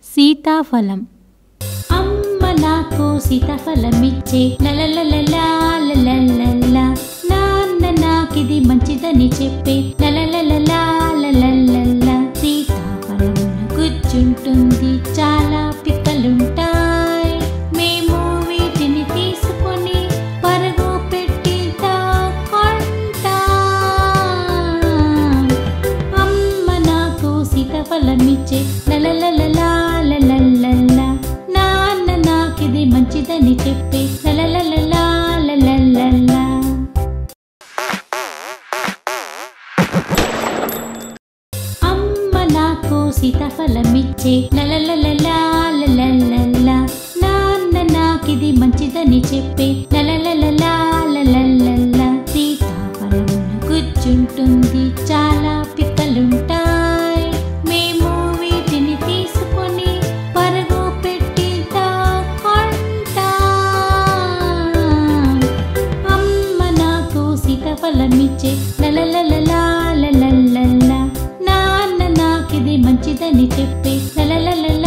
సీతాఫలం అమ్మ నాకు సీతాఫలమిచ్చే లలలలలా నాన్న నాకిది మంచిదని చెప్పే లలలలలా సీతాఫలం కూర్చుంటుంది చాలా పిక్కలుంటాయి మేము వీటిని తీసుకొని పరుగు పెట్టి దాక్కుంటాం. అమ్మ నాకు సీతాఫలమిచ్చే లలలలలా నాన్న నాకిది మంచిదని చెప్పే లలలలలా అమ్మ నాకు సీతాఫలమిచ్చే లలలలలా నాన్న నాకిది మంచిదని చెప్పే లలలలలా సీతాఫలం కూర్చుంటుంది చాలా పిక్కలుంటాయి మేము వీటిని తీసుకొని పరుగు పెట్టి దాక్కుంటాం. అమ్మ నాకు సీతాఫలమిచ్చే లలలలలా నాన్న నాకిది మంచిదని చెప్పే లలలలలా